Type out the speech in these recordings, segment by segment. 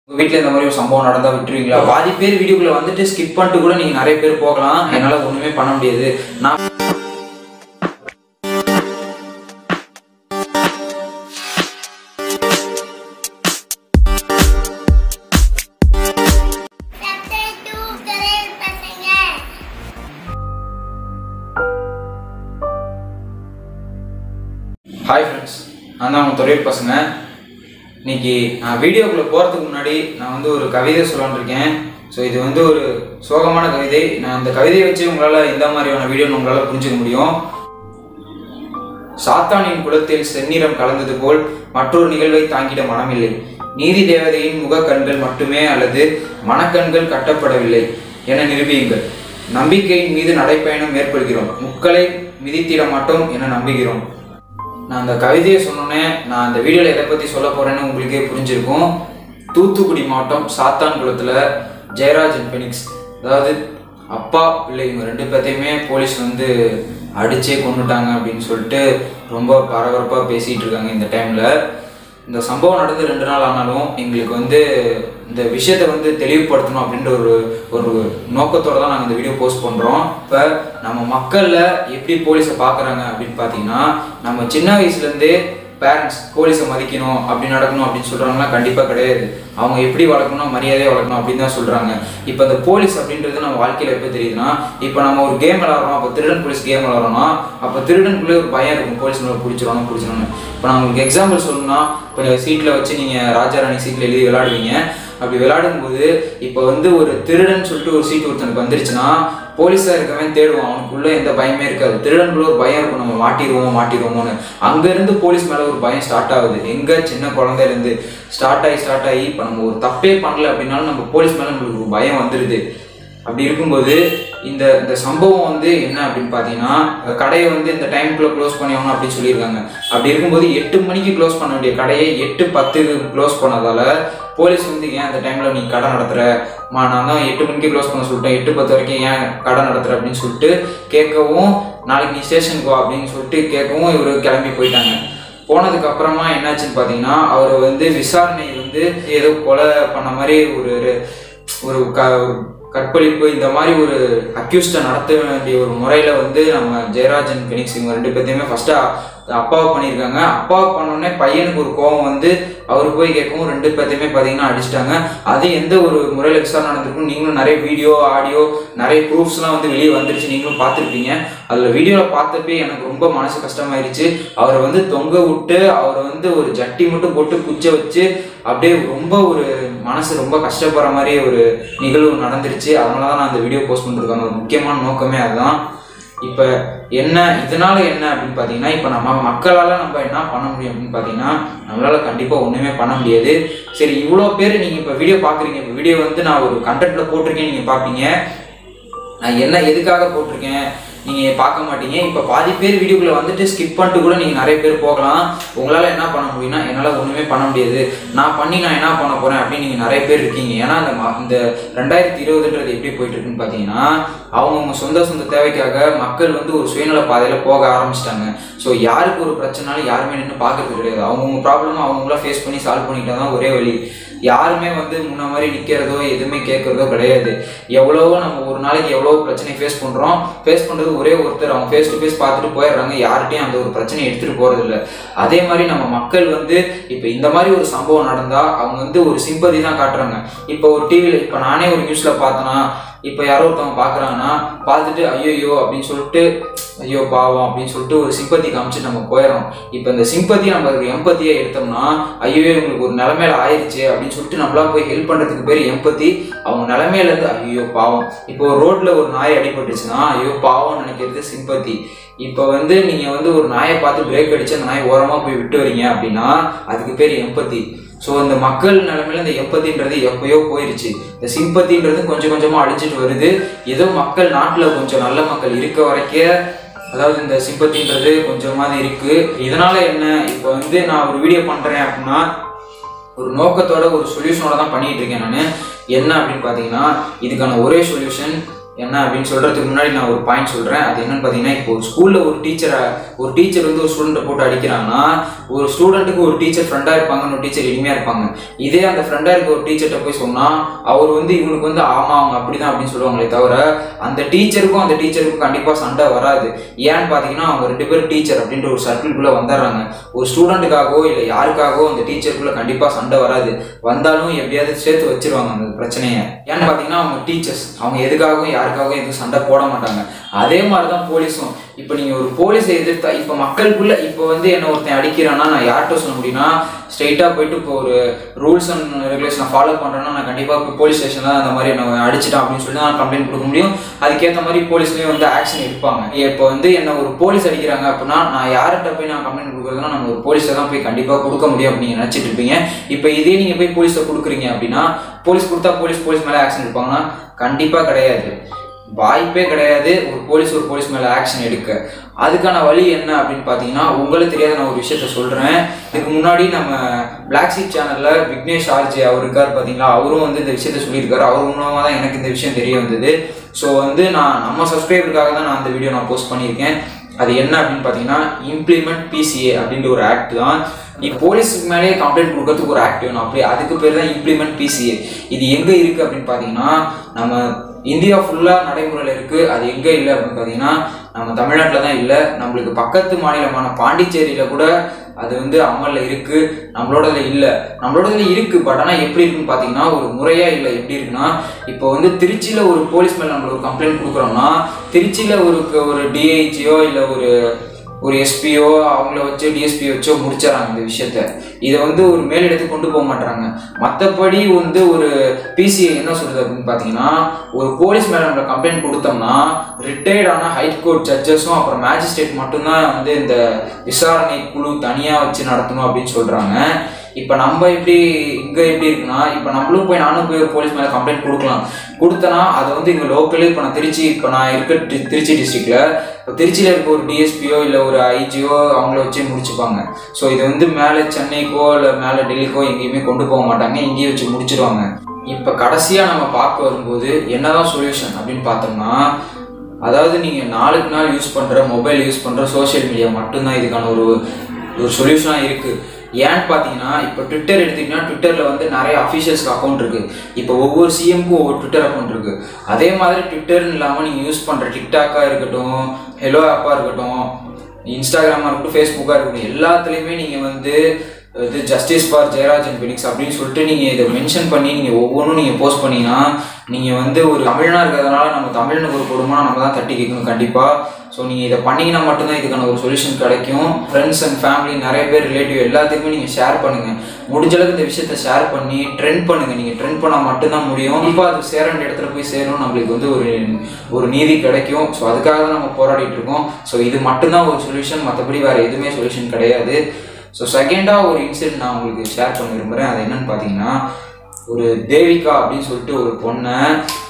உங்க வீட்ல இந்த மாதிரி ஒரு சம்பவம் நடந்தா விட்டுருவீங்களா பாதி பேர் வீடியோக்குள்ள வந்துட்டு ஸ்கிப் பண்ணிட்டு கூட நீங்க நிறைய பேர் போகலாம் என்னால ஒண்ணுமே பண்ண முடியாது நான் சட்டை தூக்கறேன் பசங்க ஹாய் ஃப்ரெண்ட்ஸ் நான் தான் உங்கள் தொழில் பசங்க இன்னைக்கு நான் வீடியோக்குள்ளே போகிறதுக்கு முன்னாடி நான் வந்து ஒரு கவிதை சொல்லலாம்னு இருக்கேன் ஸோ இது வந்து ஒரு சோகமான கவிதை நான் இந்த கவிதையை வச்சு உங்களால் இந்த மாதிரியான வீடியோ உங்களால் புரிஞ்சுக்க முடியும் சாத்தானின் குலத்தில் செந்நிறம் கலந்தது போல் மற்றொரு நிகழ்வை தாங்கிட மனமில்லை நீதி தேவதையின் முகக்கண்கள் மட்டுமே அல்லது மனக்கண்கள் கட்டப்படவில்லை என நிரூபியுங்கள் நம்பிக்கையின் மீது நடைப்பயணம் மேற்கொள்கிறோம் முக்களை மிதித்திட மாட்டோம் என நம்புகிறோம் நான் அந்த கவிதையை சொன்னோன்னே நான் அந்த வீடியோவில் எதை பற்றி சொல்ல போகிறேன்னு உங்களுக்கே புரிஞ்சிருக்கும் தூத்துக்குடி மாவட்டம் சாத்தான்குளத்தில் ஜெயராஜ் அண்ட் பெனிக்ஸ் அதாவது அப்பா பிள்ளை இவங்க ரெண்டு பேர்த்தையுமே போலீஸ் வந்து அடிச்சே கொண்டுட்டாங்க அப்படின்னு சொல்லிட்டு ரொம்ப பரபரப்பாக பேசிகிட்டு இருக்காங்க இந்த டைமில் இந்த சம்பவம் நடந்து ரெண்டு நாள் ஆனாலும் எங்களுக்கு வந்து இந்த விஷயத்தை வந்து தெளிவுபடுத்தணும் அப்படின்ற ஒரு ஒரு நோக்கத்தோட தான் நாங்கள் இந்த வீடியோ போஸ்ட் பண்ணுறோம் இப்போ நம்ம மக்களில் எப்படி போலீஸை பார்க்குறாங்க அப்படின்னு பார்த்தீங்கன்னா நம்ம சின்ன வயசுலேருந்தே பேரண்ட்ஸ் போலீஸை மதிக்கணும் அப்படி நடக்கணும் அப்படின்னு சொல்கிறாங்கன்னா கண்டிப்பாக கிடையாது அவங்க எப்படி வளர்க்கணும் மரியாதையாக வளர்க்கணும் அப்படின்னு தான் சொல்கிறாங்க இப்போ இந்த போலீஸ் அப்படின்றது நம்ம வாழ்க்கையில் எப்போ தெரியுதுன்னா இப்போ நம்ம ஒரு கேம் விளாட்றோம் அப்போ திருடன் போலீஸ் கேம் விளாட்றோம்னா அப்போ திருடனுக்குள்ளே ஒரு பயம் இருக்கும் போலீஸ் நம்மளை பிடிச்சிருவாங்க பிடிச்சிருவாங்க இப்போ நான் உங்களுக்கு எக்ஸாம்பிள் சொல்லணும்னா இப்போ சீட்டில் வச்சு நீங்கள் ராஜாராணி சீட்டில் எழுதி விளையாடுவீங்க அப்படி விளையாடும்போது இப்போ வந்து ஒரு திருடன் சொல்லிட்டு ஒரு சீட் ஒருத்தனுக்கு வந்துருச்சுன்னா போலீஸாக இருக்கவன் தேடுவான் அவனுக்குள்ள எந்த பயமே இருக்காது திருடனுக்குள்ள ஒரு பயம் இருக்கும் நம்ம மாட்டிடுவோம் மாட்டிடுவோமோன்னு அங்கேருந்து போலீஸ் மேலே ஒரு பயம் ஸ்டார்ட் ஆகுது எங்கே சின்ன குழந்தையிலேருந்து ஸ்டார்ட் ஆகி ஸ்டார்ட் ஆகி இப்போ நம்ம ஒரு தப்பே பண்ணல அப்படின்னாலும் நம்ம போலீஸ் மேலே நம்மளுக்கு ஒரு பயம் வந்துடுது அப்படி இருக்கும்போது இந்த இந்த சம்பவம் வந்து என்ன அப்படின்னு பார்த்தீங்கன்னா கடையை வந்து இந்த டைமுக்குள்ளே க்ளோஸ் பண்ணியாகணும் அப்படின்னு சொல்லியிருக்காங்க அப்படி இருக்கும்போது எட்டு மணிக்கு க்ளோஸ் பண்ண வேண்டிய கடையை எட்டு பத்துக்கு க்ளோஸ் பண்ணதால போலீஸ் வந்து ஏன் அந்த டைமில் நீ கடை நடத்துகிற மா நான் தான் எட்டு மணிக்கு க்ளோஸ் பண்ண சொல்லிட்டேன் எட்டு பத்து வரைக்கும் ஏன் கடை நடத்துகிற அப்படின்னு சொல்லிட்டு கேட்கவும் நாளைக்கு நீ ஸ்டேஷனுக்கு வா அப்படின்னு சொல்லிட்டு கேட்கவும் இவர் கிளம்பி போயிட்டாங்க போனதுக்கு அப்புறமா என்னாச்சுன்னு பார்த்தீங்கன்னா அவர் வந்து விசாரணை வந்து ஏதோ கொலை பண்ண மாதிரி ஒரு ஒரு க ஒரு கற்பழிப்பு இந்த மாதிரி ஒரு அக்யூஸ்டை நடத்த வேண்டிய ஒரு முறையில் வந்து நம்ம ஜெயராஜன் பெனிக்ஸ் இவங்க ரெண்டு பேர்த்தையுமே ஃபஸ்ட்டு அப்பாவை பண்ணியிருக்காங்க அப்பாவை பண்ணோடனே பையனுக்கு ஒரு கோவம் வந்து அவர் போய் கேட்கவும் ரெண்டு பேர்த்தையுமே பார்த்தீங்கன்னா அடிச்சிட்டாங்க அது எந்த ஒரு முறையில் விசாரணை நடந்திருக்கும் நீங்களும் நிறைய வீடியோ ஆடியோ நிறைய ப்ரூஃப்ஸ்லாம் வந்து வெளியே வந்துருச்சு நீங்களும் பார்த்துருப்பீங்க அதில் வீடியோவில் பார்த்தப்பே எனக்கு ரொம்ப மனசு கஷ்டமாயிருச்சு அவரை வந்து தொங்க விட்டு அவரை வந்து ஒரு ஜட்டி மட்டும் போட்டு குச்சை வச்சு அப்படியே ரொம்ப ஒரு மனசு ரொம்ப கஷ்டப்படுற மாதிரி ஒரு நிகழ்வு நடந்துருச்சு அதனால தான் நான் இந்த வீடியோ போஸ்ட் பண்ணிருக்காங்க ஒரு முக்கியமான நோக்கமே அதுதான் இப்போ என்ன இதனால என்ன அப்படின்னு பார்த்தீங்கன்னா இப்போ நம்ம மக்களால் நம்ம என்ன பண்ண முடியும் அப்படின்னு பார்த்தீங்கன்னா நம்மளால கண்டிப்பாக ஒன்றுமே பண்ண முடியாது சரி இவ்வளோ பேர் நீங்கள் இப்போ வீடியோ பார்க்குறீங்க இப்போ வீடியோ வந்து நான் ஒரு கண்டென்ட்ல போட்டிருக்கேன் நீங்கள் பார்ப்பீங்க நான் என்ன எதுக்காக போட்டிருக்கேன் நீங்கள் பார்க்க மாட்டீங்க இப்போ பாதி பேர் வீடியோக்குள்ளே வந்துட்டு ஸ்கிப் பண்ணிட்டு கூட நீங்கள் நிறைய பேர் போகலாம் உங்களால் என்ன பண்ண முடியும்னா என்னால் ஒன்றுமே பண்ண முடியாது நான் பண்ணி நான் என்ன பண்ண போகிறேன் அப்படின்னு நீங்கள் நிறைய பேர் இருக்கீங்க ஏன்னா இந்த ம- இந்த ரெண்டாயிரத்தி இருபதுன்றது எப்படி போயிட்டு இருக்குன்னு பார்த்தீங்கன்னா அவங்கவுங்க சொந்த சொந்த தேவைக்காக மக்கள் வந்து ஒரு சுயநல பாதையில் போக ஆரம்பிச்சிட்டாங்க ஸோ யாருக்கு ஒரு பிரச்சனாலும் யாருமே நின்று பார்க்கறது கிடையாது அவங்கவுங்க ப்ராப்ளம் அவங்களாம் ஃபேஸ் பண்ணி சால்வ் பண்ணிட்டா தான் ஒரே வழி யாருமே வந்து முன்ன மாதிரி நிற்கிறதோ எதுவுமே கேட்குறதோ கிடையாது எவ்வளவோ நம்ம ஒரு நாளைக்கு எவ்வளோ பிரச்சனை ஃபேஸ் பண்ணுறோம் ஃபேஸ் பண்ணுறது ஒரே ஒருத்தர் அவங்க ஃபேஸ் டு ஃபேஸ் பார்த்துட்டு போயிடுறாங்க யார்கிட்டையும் அந்த ஒரு பிரச்சனையை எடுத்துகிட்டு போகிறது இல்லை அதே மாதிரி நம்ம மக்கள் வந்து இப்போ இந்த மாதிரி ஒரு சம்பவம் நடந்தால் அவங்க வந்து ஒரு சிம்பதி தான் காட்டுறாங்க இப்போ ஒரு டிவியில் இப்போ நானே ஒரு நியூஸில் பார்த்தேன்னா இப்போ யாரோ ஒருத்தவங்க பார்க்குறாங்கன்னா பார்த்துட்டு ஐயோ அப்படின்னு சொல்லிட்டு ஐயோ பாவம் அப்படின்னு சொல்லிட்டு ஒரு சிம்பத்தி காமிச்சிட்டு நம்ம போயிடறோம் இப்போ இந்த சிம்பத்தி நம்ம எம்பத்தியை எடுத்தோம்னா ஐயோ இவங்களுக்கு ஒரு நிலமையில ஆயிடுச்சு அப்படின்னு சொல்லிட்டு நம்மளா போய் ஹெல்ப் பண்ணுறதுக்கு பேர் எம்பத்தி அவங்க நிலமையில இருந்து ஐயோ பாவம் இப்போ ரோட்ல ஒரு நாய் அடிபட்டுச்சுன்னா ஐயோ பாவம் நினைக்கிறது சிம்பத்தி இப்போ வந்து நீங்கள் வந்து ஒரு நாயை பார்த்து பிரேக் அடிச்சு அந்த நாய் ஓரமாக போய் விட்டு வரீங்க அப்படின்னா அதுக்கு பேர் எம்பத்தி ஸோ இந்த மக்கள் நிலைமையில இந்த எம்பத்தின்றது எப்பயோ போயிருச்சு இந்த சிம்பத்தின்றது கொஞ்சம் கொஞ்சமாக அழிஞ்சிட்டு வருது ஏதோ மக்கள் நாட்டில் கொஞ்சம் நல்ல மக்கள் இருக்க வரைக்கும் அதாவது இந்த சிம்பத்தின்றது கொஞ்சமாவது இருக்கு இதனால என்ன இப்போ வந்து நான் ஒரு வீடியோ பண்றேன் அப்படின்னா ஒரு நோக்கத்தோட ஒரு சொல்யூஷனோட தான் பண்ணிட்டு இருக்கேன் நான் என்ன அப்படின்னு பார்த்தீங்கன்னா இதுக்கான ஒரே சொல்யூஷன் என்ன அப்படின்னு சொல்கிறதுக்கு முன்னாடி நான் ஒரு பாயிண்ட் சொல்கிறேன் அது என்னன்னு பார்த்தீங்கன்னா இப்போ ஒரு ஸ்கூலில் ஒரு டீச்சரை ஒரு டீச்சர் வந்து ஒரு ஸ்டூடெண்ட்டை போட்டு அடிக்கிறாங்கன்னா ஒரு ஸ்டூடெண்ட்டுக்கு ஒரு டீச்சர் ஃப்ரெண்டாக இருப்பாங்க ஒரு டீச்சர் இனிமையாக இருப்பாங்க இதே அந்த ஃப்ரெண்டாக இருக்க ஒரு டீச்சர்கிட்ட போய் சொன்னால் அவர் வந்து இவனுக்கு வந்து ஆமாம் அவங்க அப்படி தான் அப்படின்னு சொல்லுவாங்களே தவிர அந்த டீச்சருக்கும் அந்த டீச்சருக்கும் கண்டிப்பாக சண்டை வராது ஏன்னு பார்த்தீங்கன்னா அவங்க ரெண்டு பேரும் டீச்சர் அப்படின்ற ஒரு சர்க்கிள்குள்ளே வந்துடுறாங்க ஒரு ஸ்டூடெண்ட்டுக்காகவோ இல்லை யாருக்காகவோ அந்த டீச்சருக்குள்ளே கண்டிப்பாக சண்டை வராது வந்தாலும் எப்படியாவது சேர்த்து வச்சிருவாங்க அந்த பிரச்சனையை ஏன்னு பார்த்தீங்கன்னா அவங்க டீச்சர்ஸ் அவங்க எதுக்காகவும் யாருக்காகவும் எதுவும் சண்டை போட மாட்டாங்க அதே மாதிரி தான் போலீஸும் இப்போ நீங்கள் ஒரு போலீஸை எதிர்த்தா இப்போ மக்களுக்குள்ள இப்போ வந்து என்ன ஒருத்தன் அடிக்கிறான்னா நான் யார்கிட்ட சொல்ல முடியும்னா ஸ்ட்ரைட்டாக போயிட்டு இப்போ ஒரு ரூல்ஸ் அண்ட் ரெகுலேஷனை ஃபாலோ பண்ணுறேன்னா நான் கண்டிப்பாக இப்போ போலீஸ் ஸ்டேஷனில் அந்த மாதிரி நான் அடிச்சிட்டேன் அப்படின்னு சொல்லி நான் கம்ப்ளைண்ட் கொடுக்க முடியும் அதுக்கேற்ற மாதிரி போலீஸ்லேயும் வந்து ஆக்ஷன் எடுப்பாங்க இப்போ வந்து என்ன ஒரு போலீஸ் அடிக்கிறாங்க அப்படின்னா நான் யார்கிட்ட போய் நான் கம்ப்ளைண்ட் கொடுக்குறதுனா நம்ம ஒரு போலீஸை தான் போய் கண்டிப்பாக கொடுக்க முடியும் அப்படின்னு நீங்கள் நினச்சிட்டு இருப்பீங்க இப்போ இதே நீங்கள் போய் போலீஸை கொடுக்குறீங்க அப்படின்னா போலீஸ் கொடுத்தா போலீஸ் போலீஸ் மேலே ஆக்ஷன் எடுப்பாங்கன்னா கண்டிப்பாக கிடையாது வாய்ப்பே கிடையாது ஒரு போலீஸ் ஒரு போலீஸ் மேலே ஆக்ஷன் எடுக்க அதுக்கான வழி என்ன அப்படின்னு பார்த்தீங்கன்னா உங்களுக்கு தெரியாத நான் ஒரு விஷயத்த சொல்கிறேன் இதுக்கு முன்னாடி நம்ம பிளாக் சீட் சேனலில் விக்னேஷ் ஆர்ஜி அவர் இருக்கார் பார்த்தீங்களா அவரும் வந்து இந்த விஷயத்த சொல்லியிருக்காரு அவர் மூலமாக தான் எனக்கு இந்த விஷயம் தெரிய வந்தது ஸோ வந்து நான் நம்ம சப்ஸ்கிரைபருக்காக தான் நான் அந்த வீடியோ நான் போஸ்ட் பண்ணியிருக்கேன் அது என்ன அப்படின்னு பார்த்தீங்கன்னா இம்ப்ளிமெண்ட் பிசிஏ அப்படின்ற ஒரு ஆக்ட் தான் இப்போ போலீஸுக்கு மேலேயே கம்ப்ளைண்ட் கொடுக்கறதுக்கு ஒரு ஆக்ட் வேணும் அப்படி அதுக்கு பேர் தான் இம்ப்ளிமெண்ட் பிசிஏ இது எங்கே இருக்குது அப்படின்னு பார்த்தீங்கன்னா நம்ம இந்தியா ஃபுல்லாக நடைமுறையில் இருக்குது அது எங்கே இல்லை அப்படின்னு பார்த்தீங்கன்னா நம்ம தமிழ்நாட்டில் தான் இல்லை நம்மளுக்கு பக்கத்து மாநிலமான பாண்டிச்சேரியில் கூட அது வந்து அமலில் இருக்குது நம்மளோடதுல இல்லை நம்மளோடதுல இருக்குது பட் ஆனால் எப்படி இருக்குன்னு பார்த்தீங்கன்னா ஒரு முறையாக இல்லை எப்படி இருக்குன்னா இப்போ வந்து திருச்சியில் ஒரு போலீஸ் மேலே நம்மளுக்கு ஒரு கம்ப்ளைண்ட் கொடுக்குறோம்னா திருச்சியில் ஒரு ஒரு டிஐஜியோ இல்லை ஒரு ஒரு எஸ்பியோ அவங்கள வச்சு டிஎஸ்பி வச்சோ முடிச்சிடறாங்க இந்த விஷயத்த இதை வந்து ஒரு மேலிடத்துக்கு கொண்டு போக மாட்டாங்க மற்றபடி வந்து ஒரு பிசிஐ என்ன சொல்றது அப்படின்னு பார்த்தீங்கன்னா ஒரு போலீஸ் மேலே நம்ம கம்ப்ளைண்ட் கொடுத்தோம்னா ரிட்டையர்டான ஹைகோர்ட் ஜட்ஜஸும் அப்புறம் மேஜிஸ்ட்ரேட் மட்டும்தான் வந்து இந்த விசாரணை குழு தனியாக வச்சு நடத்தணும் அப்படின்னு சொல்கிறாங்க இப்போ நம்ம எப்படி இங்கே எப்படி இருக்குன்னா இப்போ நம்மளும் போய் நானும் போய் ஒரு போலீஸ் மேலே கம்ப்ளைண்ட் கொடுக்கலாம் கொடுத்தனா அதை வந்து இங்கே லோக்கலே இப்போ நான் திருச்சி இப்போ நான் இருக்க தி- திருச்சி டிஸ்ட்ரிக்டில் இப்போ திருச்சியில் இருக்க ஒரு டிஎஸ்பியோ இல்லை ஒரு ஐஜியோ அவங்கள வச்சே முடிச்சுப்பாங்க ஸோ இது வந்து மேலே சென்னைக்கோ இல்லை மேலே டெல்லிக்கோ எங்கேயுமே கொண்டு போக மாட்டாங்க இங்கேயே வச்சு முடிச்சிருவாங்க இப்போ கடைசியாக நம்ம பார்க்க வரும்போது என்னதான் சொல்யூஷன் அப்படின்னு பார்த்தோம்னா அதாவது நீங்கள் நாளுக்கு நாள் யூஸ் பண்ணுற மொபைல் யூஸ் பண்ணுற சோஷியல் மீடியா மட்டும்தான் இதுக்கான ஒரு ஒரு சொல்யூஷனாக இருக்குது ஏன்னு பார்த்தீங்கன்னா இப்போ ட்விட்டர் எடுத்தீங்கன்னா ட்விட்டரில் வந்து நிறைய அஃபிஷியல்ஸ்க்கு அக்கௌண்ட் இருக்குது இப்போ ஒவ்வொரு சிஎம்க்கும் ஒவ்வொரு ட்விட்டர் அக்கௌண்ட் இருக்குது அதே மாதிரி ட்விட்டர்னு இல்லாமல் நீங்கள் யூஸ் பண்ணுற டிக்டாக்காக இருக்கட்டும் ஹெலோ ஆப்பாக இருக்கட்டும் இன்ஸ்டாகிராமாக இருக்கட்டும் ஃபேஸ்புக்காக இருக்கட்டும் எல்லாத்துலேயுமே நீங்கள் வந்து இது justice for Jayaraj and Bennix அப்படின்னு சொல்லிட்டு நீங்கள் இதை மென்ஷன் பண்ணி நீங்கள் ஒவ்வொன்றும் நீங்கள் போஸ்ட் பண்ணீங்கன்னா நீங்கள் வந்து ஒரு தமிழனாக இருக்கிறதுனால நம்ம தமிழனுக்கு ஒரு கொடுமை நம்ம தான் தட்டி கேட்கணும் கண்டிப்பாக ஸோ நீங்கள் இதை பண்ணீங்கன்னா மட்டும்தான் இதுக்கான ஒரு சொல்யூஷன் கிடைக்கும் ஃப்ரெண்ட்ஸ் அண்ட் ஃபேமிலி நிறைய பேர் ரிலேட்டிவ் எல்லாத்துக்குமே நீங்கள் ஷேர் பண்ணுங்கள் முடிஞ்ச அளவுக்கு இந்த விஷயத்த ஷேர் பண்ணி ட்ரெண்ட் பண்ணுங்கள் நீங்கள் ட்ரெண்ட் பண்ணால் மட்டும்தான் முடியும் இப்போ அது சேர வேண்டிய இடத்துல போய் சேரும் நம்மளுக்கு வந்து ஒரு ஒரு நீதி கிடைக்கும் ஸோ அதுக்காக தான் நம்ம போராடிட்டு இருக்கோம் ஸோ இது மட்டும்தான் ஒரு சொல்யூஷன் மற்றபடி வேறு எதுவுமே சொல்யூஷன் கிடையாது ஸோ செகண்டாக ஒரு இன்சிடென்ட் நான் உங்களுக்கு ஷேர் பண்ண விரும்புகிறேன் அது என்னன்னு பார்த்தீங்கன்னா ஒரு தேவிகா அப்படின்னு சொல்லிட்டு ஒரு பொண்ணை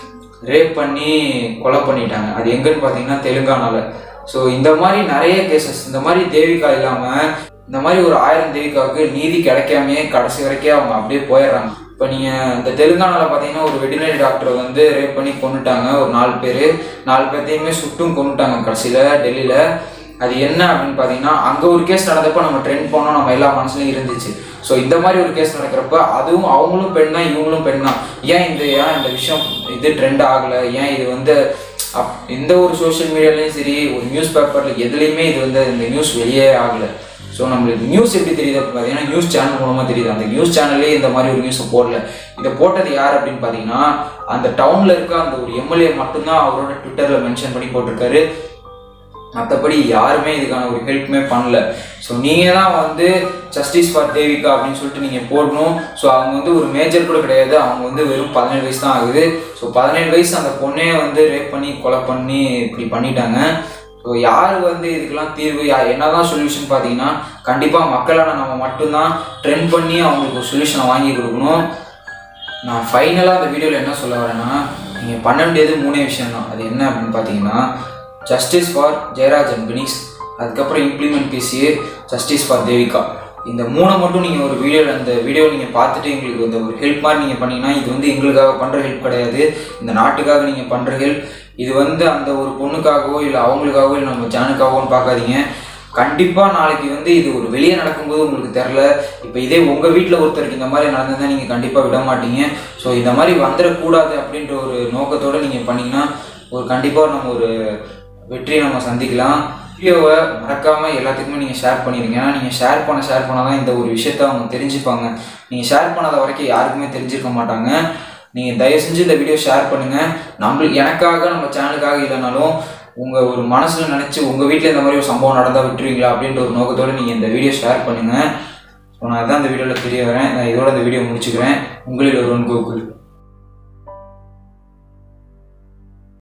ரேப் பண்ணி கொலை பண்ணிட்டாங்க அது எங்கன்னு பார்த்தீங்கன்னா தெலுங்கானால ஸோ இந்த மாதிரி நிறைய கேசஸ் இந்த மாதிரி தேவிகா இல்லாமல் இந்த மாதிரி ஒரு ஆயிரம் தேவிகாவுக்கு நீதி கிடைக்காமையே கடைசி வரைக்கும் அவங்க அப்படியே போயிடுறாங்க இப்போ நீங்கள் இந்த தெலுங்கானாவில் பார்த்தீங்கன்னா ஒரு வெட்டினரி டாக்டரை வந்து ரேப் பண்ணி கொண்டுட்டாங்க ஒரு நாலு பேர் நாலு பேர்த்தையுமே சுட்டும் கொண்டுட்டாங்க கடைசியில் டெல்லியில் அது என்ன அப்படின்னு பார்த்தீங்கன்னா அங்கே ஒரு கேஸ் நடந்தப்போ நம்ம ட்ரெண்ட் பண்ணோம் நம்ம எல்லா மனசுலையும் இருந்துச்சு ஸோ இந்த மாதிரி ஒரு கேஸ் நடக்கிறப்ப அதுவும் அவங்களும் பெண் தான் இவங்களும் பெண் தான் ஏன் இந்த ஏன் இந்த விஷயம் இது ட்ரெண்ட் ஆகலை ஏன் இது வந்து அப் எந்த ஒரு சோஷியல் மீடியாலையும் சரி ஒரு நியூஸ் பேப்பரில் எதுலேயுமே இது வந்து இந்த நியூஸ் வெளியே ஆகலை ஸோ நம்மளுக்கு நியூஸ் எப்படி தெரியுது அப்படின்னு பார்த்தீங்கன்னா நியூஸ் சேனல் மூலமாக தெரியுது அந்த நியூஸ் சேனல்லே இந்த மாதிரி ஒரு நியூஸை போடல இதை போட்டது யார் அப்படின்னு பார்த்தீங்கன்னா அந்த டவுனில் இருக்க அந்த ஒரு எம்எல்ஏ மட்டும்தான் அவரோட ட்விட்டரில் மென்ஷன் பண்ணி போட்டிருக்காரு மற்றபடி யாருமே இதுக்கான ஒரு ஹெல்ப்புமே பண்ணல ஸோ நீங்கள் தான் வந்து ஜஸ்டிஸ் ஃபார் தேவிகா அப்படின்னு சொல்லிட்டு நீங்கள் போடணும் ஸோ அவங்க வந்து ஒரு மேஜர் கூட கிடையாது அவங்க வந்து வெறும் பதினேழு வயசு தான் ஆகுது ஸோ பதினேழு வயசு அந்த பொண்ணே வந்து ரேப் பண்ணி கொலை பண்ணி இப்படி பண்ணிட்டாங்க ஸோ யார் வந்து இதுக்கெல்லாம் தீர்வு யார் என்னதான் சொல்யூஷன் பார்த்தீங்கன்னா கண்டிப்பாக மக்களான நம்ம மட்டும்தான் ட்ரெண்ட் பண்ணி அவங்களுக்கு ஒரு சொல்யூஷனை வாங்கி கொடுக்கணும் நான் ஃபைனலாக அந்த வீடியோவில் என்ன சொல்ல வரேன்னா நீங்கள் பண்ண வேண்டியது மூணே விஷயம் தான் அது என்ன அப்படின்னு பார்த்தீங்கன்னா justice for Jayaraj and Bennix அதுக்கப்புறம் implement PCA justice for Devika இந்த மூணை மட்டும் நீங்கள் ஒரு வீடியோவில் அந்த வீடியோவில் நீங்கள் பார்த்துட்டு எங்களுக்கு இந்த ஒரு ஹெல்ப் மாதிரி நீங்கள் பண்ணீங்கன்னா இது வந்து எங்களுக்காக பண்ணுற ஹெல்ப் கிடையாது இந்த நாட்டுக்காக நீங்கள் பண்ணுற ஹெல்ப் இது வந்து அந்த ஒரு பொண்ணுக்காகவோ இல்லை அவங்களுக்காகவோ இல்லை நம்ம சேனலுக்காகவோன்னு பார்க்காதீங்க கண்டிப்பாக நாளைக்கு வந்து இது ஒரு வெளியே நடக்கும்போது உங்களுக்கு தெரில இப்போ இதே உங்கள் வீட்டில் ஒருத்தருக்கு இந்த மாதிரி நடந்ததுன்னா நீங்கள் கண்டிப்பாக விட மாட்டீங்க ஸோ இந்த மாதிரி வந்துடக்கூடாது அப்படின்ற ஒரு நோக்கத்தோடு நீங்கள் பண்ணீங்கன்னா ஒரு கண்டிப்பாக நம்ம ஒரு வெற்றியை நம்ம சந்திக்கலாம் வீடியோவை மறக்காமல் எல்லாத்துக்குமே நீங்கள் ஷேர் பண்ணிடுங்க ஏன்னா நீங்கள் ஷேர் பண்ண ஷேர் பண்ணால் தான் இந்த ஒரு விஷயத்த அவங்க தெரிஞ்சுப்பாங்க நீங்கள் ஷேர் பண்ணாத வரைக்கும் யாருக்குமே தெரிஞ்சிருக்க மாட்டாங்க நீங்கள் தயவு செஞ்சு இந்த வீடியோ ஷேர் பண்ணுங்கள் நம்மளுக்கு எனக்காக நம்ம சேனலுக்காக இல்லைனாலும் உங்கள் ஒரு மனசில் நினச்சி உங்கள் வீட்டில் இந்த மாதிரி ஒரு சம்பவம் நடந்தால் விட்டுருவீங்களா அப்படின்ற ஒரு நோக்கத்தோடு நீங்கள் இந்த வீடியோ ஷேர் பண்ணுங்கள் ஸோ நான் அதான் இந்த வீடியோவில் தெரிய வரேன் நான் இதோட இந்த வீடியோ முடிச்சுக்கிறேன் உங்களில் ஒருவன் கோகுல்